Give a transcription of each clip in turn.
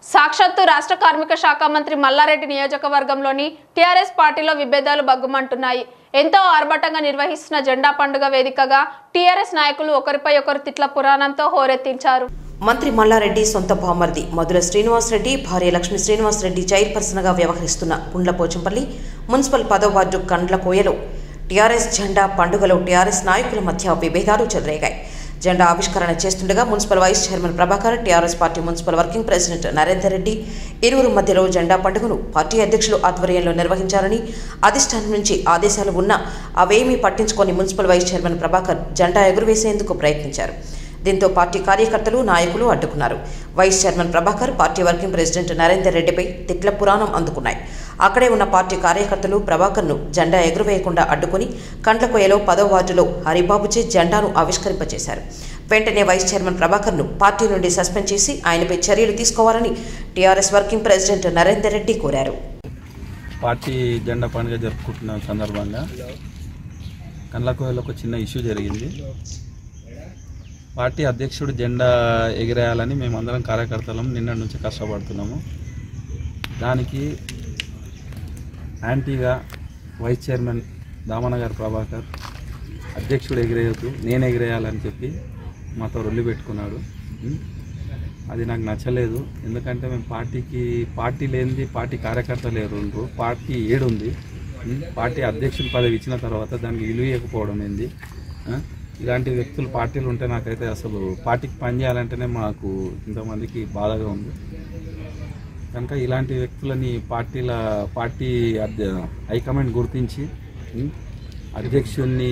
సాక్షాత్తు రాష్ట్ర కార్మిక శాఖ మంత్రి మల్లారెడ్డి నియోజకవర్గంలోని టీఆర్ఎస్ పార్టీలో విభేదాలు బగ్గుమంటున్నాయి ఎంతో ఆర్భటంగా నిర్వహిస్తున్న జెండా పండుగ వేదికగా టీఆర్ఎస్ నాయకులు ఒకరిపై ఒకరు తిట్ల పురాణంతో హోరెత్తించారు మంత్రి మల్లారెడ్డి సొంత బామర్ది మధుర శ్రీనివాసరెడ్డి భార్య లక్ష్మీ శ్రీనివాసరెడ్డి చైర్పర్సన్గా వ్యవహరిస్తున్న గుండ్ల పోచంపల్లి మున్సిపల్ పదో వార్డు కండ్ల కోయలో టీఆర్ఎస్ జెండా పండుగలో టీఆర్ఎస్ నాయకుల మధ్య విభేదాలు చెలరేగాయి జెండా ఆవిష్కరణ చేస్తుండగా municipal vice chairman Prabhakar TRS party municipal working president Narender Reddy ఇరువురు మధ్యలో జెండా పండుగను పార్టీ అధ్యక్షులు ఆధ్వర్యంలో నిర్వహించాలని అధిష్టానం నుంచి ఆదేశాలు ఉన్నా అవేమీ పట్టించుకొని మున్సిపల్ వైస్ చైర్మన్ ప్రభాకర్ జెండా ఎగురవేసేందుకు ప్రయత్నించారు దీంతో పార్టీ కార్యకర్తలు నాయకులు అడ్డుకున్నారు vice chairman Prabhakar party working president Narender రెడ్డిపై తిట్ల పురాణం అందుకున్నాయి అక్కడే ఉన్న పార్టీ కార్యకర్తలు ప్రభాకర్ను జెండా ఎగురవేయకుండా అడ్డుకుని కండ్లకోయలో పదో వార్డులో హరిబాబుచే జెండాను ఆవిష్కరింపచేశారు వెంటనే వైస్ చైర్మన్ ప్రభాకర్ను పార్టీ నుండి సస్పెండ్ చేసి ఆయనపై చర్యలు తీసుకోవాలని TRS working president Narender Reddy కోరారు పార్టీ జెండా పండుగ జరుపుకుంటున్న సందర్భంగా కండ్లకోయలో ఒక చిన్న ఇష్యూ జరిగింది పార్టీ అధ్యక్షుడు జెండా ఎగిరేయాలని మేమందరం కార్యకర్తలం నిన్న నుంచి కష్టపడుతున్నాము దానికి యాంటీగా వైస్ చైర్మన్ దామన్న గారు ప్రభాకర్ అధ్యక్షుడు ఎగిరేయద్దు నేను ఎగిరేయాలని చెప్పి మాతో రొల్లి పెట్టుకున్నాడు ఉం? అది నాకు నచ్చలేదు ఎందుకంటే మేము పార్టీకి పార్టీ లేనిది పార్టీ కార్యకర్త లేరు పార్టీ ఏడుంది ఉం? పార్టీ అధ్యక్షుల పదవి ఇచ్చిన తర్వాత దానికి విలువ ఇవ్వకపోవడం ఏంది ఆ? ఇలాంటి వ్యక్తులు పార్టీలు ఉంటే నాకైతే అసలు పార్టీకి పనిచేయాలంటేనే మాకు ఇంతమందికి బాధగా ఉంది కనుక ఇలాంటి వ్యక్తులని పార్టీల పార్టీ అధ్య హైకమాండ్ గుర్తించి ఉం, అధ్యక్షుడిని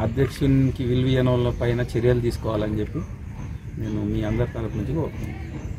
అధ్యక్షునికి విలువైన వాళ్ళ పైన చర్యలు తీసుకోవాలని చెప్పి నేను మీ అందరి తరపు నుంచి కోరుతున్నాను